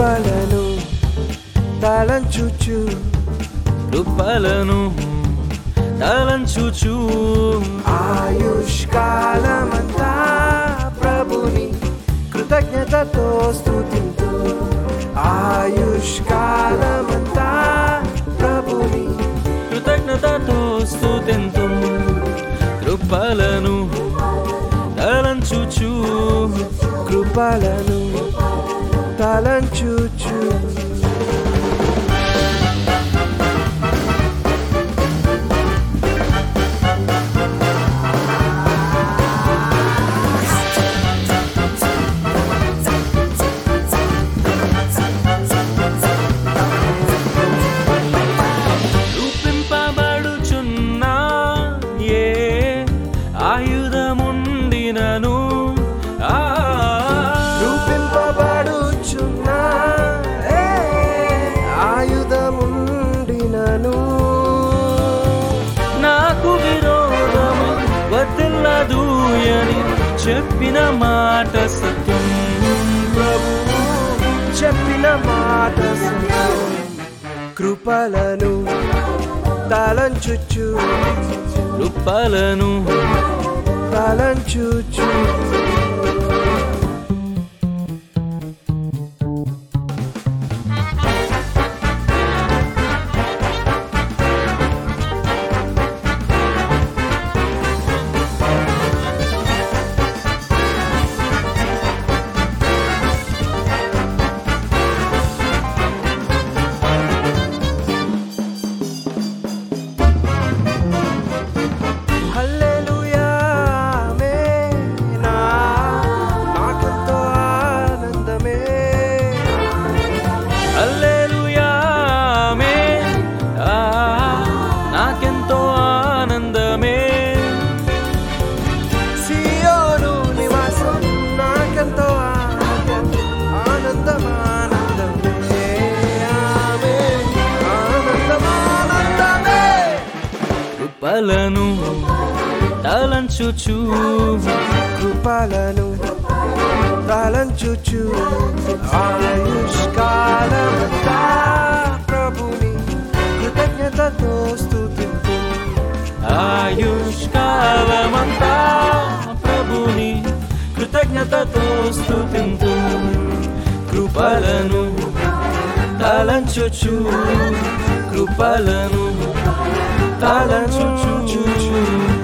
కృపలను తలంచుచు కృపలను తలంచుచు ఆయుష్కాలమంతా ప్రభుని కృతజ్ఞతతో స్తుతింతు ఆయుష్కాలమంతా ప్రభుని కృతజ్ఞతతో స్తుతింతు కృపలను తలంచుచు కృపలను తలంచుచు రూపింపబడుచున్నా ఏ ఆయుధముండినను ఆ రూపింపబడుచున్న ఏ ఆయుధముండినను నాకు విరోధము వదిల్లదు అని చెప్పిన మాట సత్యం ప్రభు చెప్పిన మాట సత్యం. కృపలను తలంచుచు కృపలను తలంచుచు హల్లెలూయా ఆమేనా నాకెంతో ఆనందమే హల్లెలూయా ఆమేన్. ఆ, నాకెంతో ఆనందమే సియోను నివాసం నాకెంతో ఆనందం ఆనందం ఆనందమే ఆమేన్ ఆనందం ఆనందమే కృపలను తలంచుచు కృపలను తలంచుచు ఆయుష్కాలమంతా ప్రభుని కృతజ్ఞతతో స్తుతింతు ఆయుష్కాలమంతా ప్రభుని కృతజ్ఞతతో స్తుతింతు కృపలను తలంచుచు కృపలను తలంచుచు